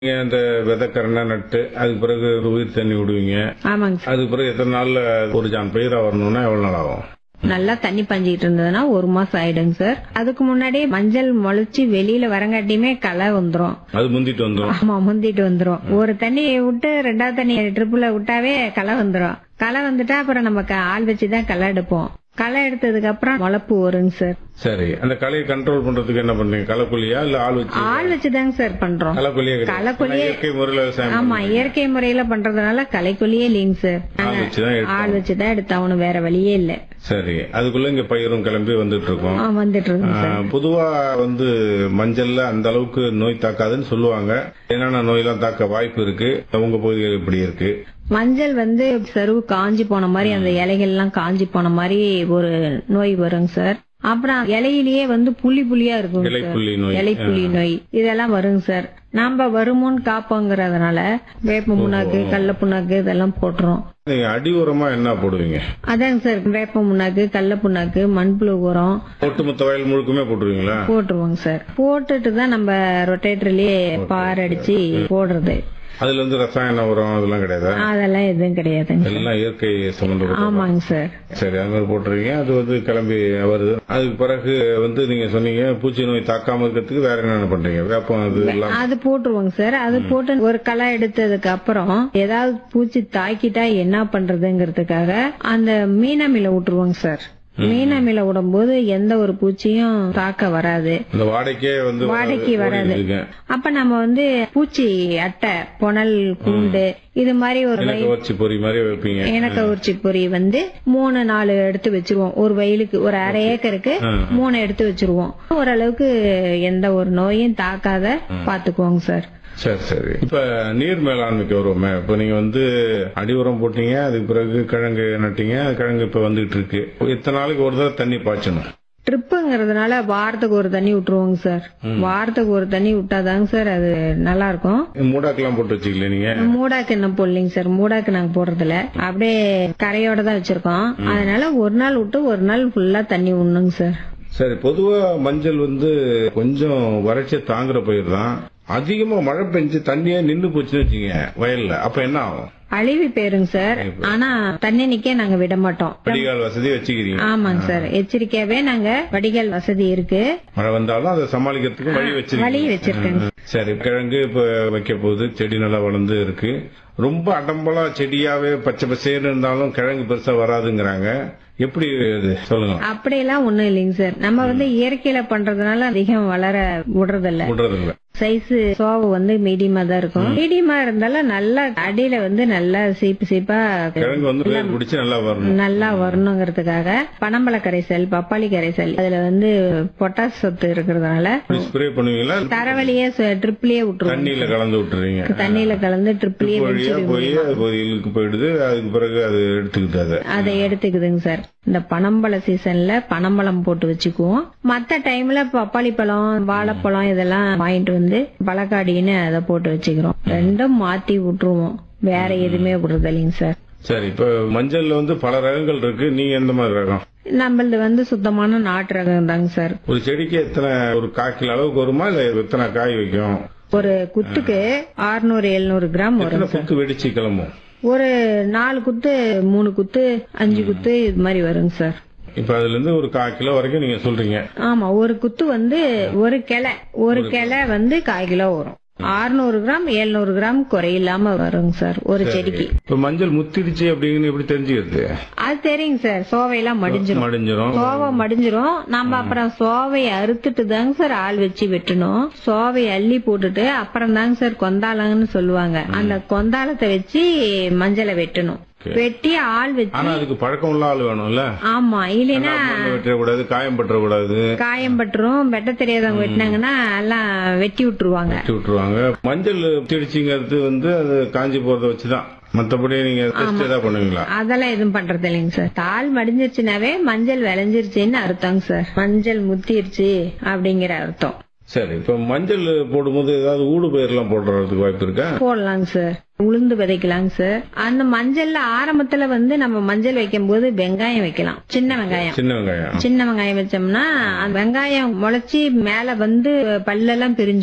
நீங்க அந்த விதைக்கரணை நட்டு அதுக்கு பிறகு ஒரு உயிர் தண்ணி விடுவீங்க ஆமாங்க சார் அதுக்கு பிறகு எத்தனை நாள்ல ஒரு ஜான் பயிரா வரணும்னா எவ்வளவு நாள் ஆகும் நல்லா தண்ணி பஞ்சிட்டு இருந்ததுன்னா ஒரு மாசம் ஆயிடுங்க சார் அதுக்கு முன்னாடியே மஞ்சள் முளைச்சு வெளியில வரங்காட்டியுமே களை வந்துரும் அது முந்திட்டு வந்துடும் ஆமா முந்திட்டு வந்துரும் ஒரு தண்ணி விட்டு ரெண்டாவது தண்ணி ட்ரிப்புல விட்டாவே களை வந்துரும் களை வந்துட்டா அப்புறம் நம்ம க- ஆள் வச்சுதான் களை எடுப்போம் களை எடுத்ததுக்கு அப்புறம் முளப்பு வருங்க சார் சரி அந்த கலையை கண்ட்ரோல் பண்றதுக்கு என்ன பண்றீங்க களைக்கொல்லியா இல்ல ஆள் வச்சு ஆள் வச்சுதாங்க சார் பண்றோம் களைக்கொல்லியே கிடையாது. களைக்கொல்லியே- ஆனா இயற்கை முறையில விவசாயம் ஆமா இயற்கை முறையில பண்றதுனால களைக்கொல்லியே இல்லைங்க சார் ஆள் வச்சுதான் எடுத்தோம். ஆள் வச்சுதான் எடுத்தாகணும் வேற வழியே இல்ல சரி அதுக்குள்ள இங்க பயிரும் கிளம்பி வந்துட்டு இருக்கோம் ஆ, வந்துட்டு இருக்கு சார் ஆஹ், பொதுவா வந்து மஞ்சள்ல அந்த அளவுக்கு நோய் தாக்காதுன்னு சொல்லுவாங்க என்னென்ன நோயெல்லாம் தாக்க வாய்ப்பு இருக்கு உங்க பகுதிகள் எப்படி இருக்கு மஞ்சள் வந்து சருவு காஞ்சி போன மாதிரி அந்த இலைகள் எல்லாம் காஞ்சி போன மாதிரி ஒரு நோய் வருங்க சார் அப்புறம் இலையிலேயே வந்து புள்ளி புள்ளியா இருக்கும் சார் இலைப்புள்ளி நோய் இலை புள்ளி நோய் இதெல்லாம் வருங்க சார் நாம வருமோன்னு காப்போங்கிறதுனால வேப்ப புண்ணாக்கு கடல புண்ணாக்கு இதெல்லாம் போட்டுரும் நீங்க அடி உரமா என்ன போடுவீங்க அதாங்க சார் வேப்ப புண்ணாக்கு கடல புண்ணாக்கு மண்புழு உரம் ஒட்டுமொத்த வயல் முழுக்குமே போட்டுருவீங்களா போட்டுருவோங்க சார் போட்டுட்டு தான் நம்ம ரொட்டேட்டர்லயே பார் அடிச்சு போடுறது அதுல இருந்து ரசாயன உரம் அதெல்லாம் கிடையாது அதெல்லாம் எதுவும் கிடையாதுங்க எல்லாம் இயற்கை சம்பந்தப்பட்ட ஆமாங்க சார் சரி அது மாதிரி போட்டுருவீங்க அது வந்து கிளம்பி வருது அதுக்கு பிறகு வந்து நீங்க சொன்னீங்க பூச்சி நோய் தாக்காம இருக்கிறதுக்கு வேற என்னென்ன பண்றீங்க வேப்பம் அது எல்லாம் அது போட்டுருவோங்க சார் அது போட்டு ஒரு களை எடுத்ததுக்கு அப்புறம் ஏதாவது பூச்சி தாக்கிட்டா என்ன பண்றதுங்கிறதுக்காக அந்த மீனமில விட்டுருவோங்க சார் மீனமில விடும்போது எந்த ஒரு பூச்சியும் தாக்க வராது இந்த வாடகைக்கே வந்து வாடகைக்கு வராது. ஓடிட்டு இருக்கு. அப்ப நம்ம வந்து பூச்சி அட்டை புனல் கூண்டு இது மாதிரி ஒரு எனக்கு வச்சு பொறி மாதிரி வைப்பீங்க இனக்கவுர்ச்சி பொறி வந்து மூணு நாலு எடுத்து வச்சிருவோம் ஒரு வயலுக்கு ஒரு அரை ஏக்கருக்கு மூணு எடுத்து வச்சிருவோம் ஓரளவுக்கு எந்த ஒரு நோயும் தாக்காத பாத்துக்குவோங்க சார் சரி சரி இப்ப நீர் மேலாண்மைக்கு வருவோமே இப்ப நீங்க வந்து அடி உரம் போட்டீங்க அதுக்கு பிறகு கிழங்கு நட்டீங்க அது கிழங்கு இப்ப வந்துட்டு இருக்கு இத்தனை நாளைக்கு ஒரு தடவை தண்ணி பாய்ச்சணும் ட்ரிப்புங்கிறதுனால வாரத்துக்கு ஒரு தண்ணி விட்டுருவோங்க சார் வாரத்துக்கு ஒரு தண்ணி விட்டாதாங்க சார் அது நல்லா இருக்கும் மூடாக்கெல்லாம் போட்டு வச்சுக்கல நீங்க மூடாக்கு என்ன போடலைங்க சார் மூடாக்கு நாங்க போடுறது இல்ல அப்படியே கரையோட தான் வச்சிருக்கோம் அதனால ஒரு நாள் விட்டு ஒரு நாள் ஃபுல்லா தண்ணி விடணுங்க சார் சரி பொதுவா மஞ்சள் வந்து கொஞ்சம் வறட்சியை தாங்குற பயிர் தான் அதிகமா மழை பெஞ்சு தண்ணியே நின்னு போச்சுன்னு வச்சுங்க வயல்ல அப்ப என்ன ஆகும் அழிவு போயிருங்க சார் ஆனா தண்ணி நிக்க நாங்க விட மாட்டோம் வடிகால் வசதி வச்சுக்கிறீங்க ஆமாங்க சார் எச்சரிக்கையாவே நாங்க வடிகால் வசதி இருக்கு மழை வந்தாலும் அதை சமாளிக்கிறதுக்கு வழி வழி வச்சிருக்கீங்க வச்சிருக்கேங்க சரி கிழங்கு இப்ப வைக்க போகுது செடி நல்லா வளர்ந்து இருக்கு ரொம்ப அடம்பலா செடியாவே பச்சை பசேன்னு இருந்தாலும் கிழங்கு பெருசா வராதுங்கிறாங்க எப்படி இது சொல்லுங்க அப்படியெல்லாம் ஒண்ணும் இல்லைங்க சார் நம்ம வந்து இயற்கையில பண்றதுனால அதிகம் வளர விடுறதில்ல விடுறதில்ல சைஸ் சோவு வந்து மீடியமா தான் இருக்கும் மீடியமா இருந்தாலும் நல்லா அடியில வந்து நல்லா சீப்பு சீப்பா கிழங்கு வந்து வேர் பிடிச்சு நல்லா வரணும் நல்லா வரணுங்கிறதுக்காக பனம்பழ கரைசல் பப்பாளி கரைசல் அதுல வந்து பொட்டாஸ் சத்து இருக்கிறதுனால ஸ்ப்ரே பண்ணுவீங்களா தரவழியே ட்ரிப்லயே விட்டுருவோம் தண்ணியில கலந்து விட்டுறீங்க தண்ணியில கலந்து ட்ரிப்லயே வழியா போய் அது கோயிலுக்கு போயிடுது அதுக்கு பிறகு அது எடுத்துக்கிட்டு அதை அதை எடுத்துக்குதுங்க சார் இந்த பனம்பழ சீசன்ல பனம்பழம் போட்டு வச்சுக்குவோம் மத்த டைம்ல பப்பாளி பழம் வாழைப்பழம் இதெல்லாம் வாங்கிட்டு வந்து பழக்காடின்னு அதை போட்டு வச்சுக்கிறோம் ரெண்டும் மாத்தி விட்டுருவோம் வேற எதுவுமே விடுறது இல்லைங்க சார் சரி இப்ப மஞ்சள்ல வந்து பல ரகங்கள் இருக்கு நீங்க எந்த மாதிரி ரகம் நம்மளது வந்து சுத்தமான நாட்டு ரகம் தாங்க சார் ஒரு செடிக்கு எத்தனை ஒரு கால் கிலோ அளவுக்கு வருமா இல்ல எத்தனை காய் வைக்கும் ஒரு குத்துக்கு 600 எழுநூறு கிராம் எத்தனை வரும் சார் புத்து வெடிச்சு கிளம்பும் ஒரு நாலு குத்து மூணு குத்து அஞ்சு குத்து இது மாதிரி வருங்க சார் இப்ப அதுல இருந்து ஒரு கால் கிலோ வரைக்கும் நீங்க சொல்றீங்க ஆமா ஒரு குத்து வந்து ஒரு கிளை ஒரு கிளை வந்து கால் கிலோ வரும் 600 கிராம் 700 கிராம் குறையில்லாம வருங்க சார் ஒரு செடிக்கு இப்ப மஞ்சள் முத்திடுச்சு அப்படின்னு எப்படி தெரிஞ்சுக்கிறது அது தெரியுங்க சார் சோவையெல்லாம் மடிஞ்சிரும் மடிஞ்சிரும் சோவை மடிஞ்சிரும் நம்ம அப்புறம் சோவையை அறுத்துட்டு தாங்க சார் ஆள் வச்சு வெட்டணும் சோவையை அள்ளி போட்டுட்டு அப்புறம் தாங்க சார் கொந்தாளங்கன்னு சொல்லுவாங்க அந்த கொந்தாளத்தை வச்சு மஞ்சளை வெட்டணும் வெட்டி ஆள் வச்சு ஆனா அதுக்கு பழக்கம் உள்ள ஆள் வேணும்ல ஆமா இல்லைன்னா மண்ணை வெட்டக்கூடாது காயம் பற்றக்கூடாது காயம் பட்டுரும் வெட்ட தெரியாதவங்க வெட்டினாங்கன்னா எல்லாம் வெட்டி விட்டுருவாங்க வெட்டி விட்டுருவாங்க மஞ்சள் முத்திடுச்சுங்கிறது வந்து அது காஞ்சி போறத வச்சுதான் மத்தபடி நீங்க டெஸ்ட் ஏதாவது பண்ணுவீங்களா அதெல்லாம் எதுவும் பண்றது இல்லைங்க சார் தாள் மடிஞ்சிருச்சுனாவே மஞ்சள் விளைஞ்சிருச்சுன்னு அர்த்தங்க சார் மஞ்சள் முத்திருச்சு அப்படிங்கிற அர்த்தம் சரி இப்ப மஞ்சள் போடும்போது ஏதாவது ஊடு பயிரெல்லாம் போடுறதுக்கு வாய்ப்பு இருக்கா போடலாங்க சார் உளுந்து விதைக்கலாங்க சார் அந்த மஞ்சள்ல ஆரம்பத்துல வந்து நம்ம மஞ்சள் வைக்கும் போது வெங்காயம் வைக்கலாம் சின்ன வெங்காயம் சின்ன வெங்காயம் சின்ன வெங்காயம் வச்சோம்னா அந்த வெங்காயம் முளைச்சி மேல வந்து பல்லெல்லாம் பிரிஞ்சிரும்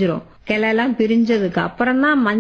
கிளை எல்லாம் பிரிஞ்சதுக்கு அப்புறம் தான்